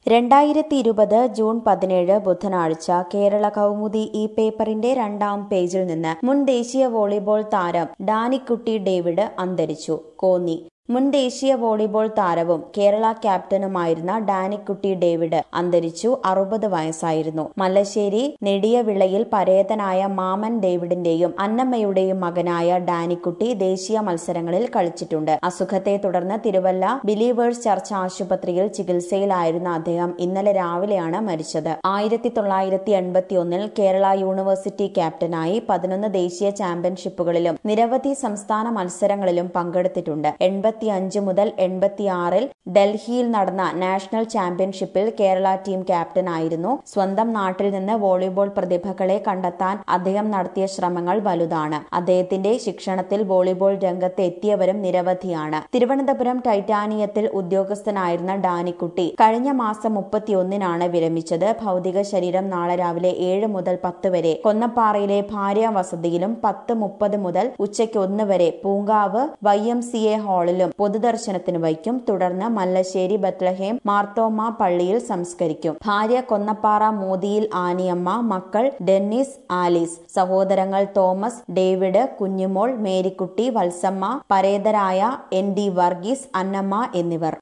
രണ്ടായിരത്തി ഇരുപത് ജൂൺ പതിനേഴ് ബുധനാഴ്ച കേരള കൗമുദി ഈ പേപ്പറിന്റെ രണ്ടാം പേജിൽ നിന്ന് മുൻ ദേശീയ വോളിബോൾ താരം ഡാനിക്കുട്ടി ഡേവിഡ് അന്തരിച്ചു കോന്നി മുൻ ദേശീയ വോളിബോൾ താരവും കേരള ക്യാപ്റ്റനുമായിരുന്ന ഡാനിക്കുട്ടി ഡേവിഡ് അന്തരിച്ചു അറുപത് വയസ്സായിരുന്നു മല്ലശ്ശേരി നെടിയവിളയിൽ പരേതനായ മാമൻ ഡേവിഡിന്റെയും അന്നമ്മയുടെയും മകനായ ഡാനിക്കുട്ടി ദേശീയ മത്സരങ്ങളിൽ കളിച്ചിട്ടുണ്ട് അസുഖത്തെ തുടർന്ന് തിരുവല്ല ബിലീവേഴ്സ് ചർച്ച് ആശുപത്രിയിൽ ചികിത്സയിലായിരുന്ന അദ്ദേഹം ഇന്നലെ രാവിലെയാണ് മരിച്ചത് ആയിരത്തി തൊള്ളായിരത്തി എൺപത്തി ഒന്നിൽ കേരള യൂണിവേഴ്സിറ്റി ക്യാപ്റ്റനായി പതിനൊന്ന് ദേശീയ ചാമ്പ്യൻഷിപ്പുകളിലും നിരവധി സംസ്ഥാന മത്സരങ്ങളിലും പങ്കെടുത്തിട്ടുണ്ട് എൺപത്തിയഞ്ച് മുതൽ എൺപത്തിയാറിൽ ഡൽഹിയിൽ നടന്ന നാഷണൽ ചാമ്പ്യൻഷിപ്പിൽ കേരള ടീം ക്യാപ്റ്റനായിരുന്നു സ്വന്തം നാട്ടിൽ നിന്ന് വോളിബോൾ പ്രതിഭകളെ കണ്ടെത്താൻ അദ്ദേഹം നടത്തിയ ശ്രമങ്ങൾ വലുതാണ് അദ്ദേഹത്തിന്റെ ശിക്ഷണത്തിൽ വോളിബോൾ രംഗത്ത് എത്തിയവരും നിരവധിയാണ് തിരുവനന്തപുരം ടൈറ്റാനിയത്തിൽ ഉദ്യോഗസ്ഥനായിരുന്ന ഡാനിക്കുട്ടി കഴിഞ്ഞ മാസം മുപ്പത്തിയൊന്നിനാണ് വിരമിച്ചത് ഭൗതിക ശരീരം നാളെ രാവിലെ ഏഴ് മുതൽ പത്ത് വരെ കൊന്നപ്പാറയിലെ ഭാര്യ വസതിയിലും പത്ത് മുപ്പത് മുതൽ ഉച്ചയ്ക്ക് ഒന്ന് വരെ Poonkavu Y M C A ഹാളിലും പൊതുദർശനത്തിന് വയ്ക്കും തുടർന്ന് മല്ലശ്ശേരി ബത്ലഹേം മാർത്തോമ പള്ളിയിൽ സംസ്കരിക്കും ഭാര്യ കൊന്നപ്പാറ മോദിയിൽ ആനിയമ്മ മക്കൾ ഡെന്നിസ് ആലീസ് സഹോദരങ്ങൾ തോമസ് ഡേവിഡ് കുഞ്ഞുമോൾ മേരിക്കുട്ടി വത്സമ്മ പരേതരായ എൻ ഡി വർഗീസ് അന്നമ്മ എന്നിവർ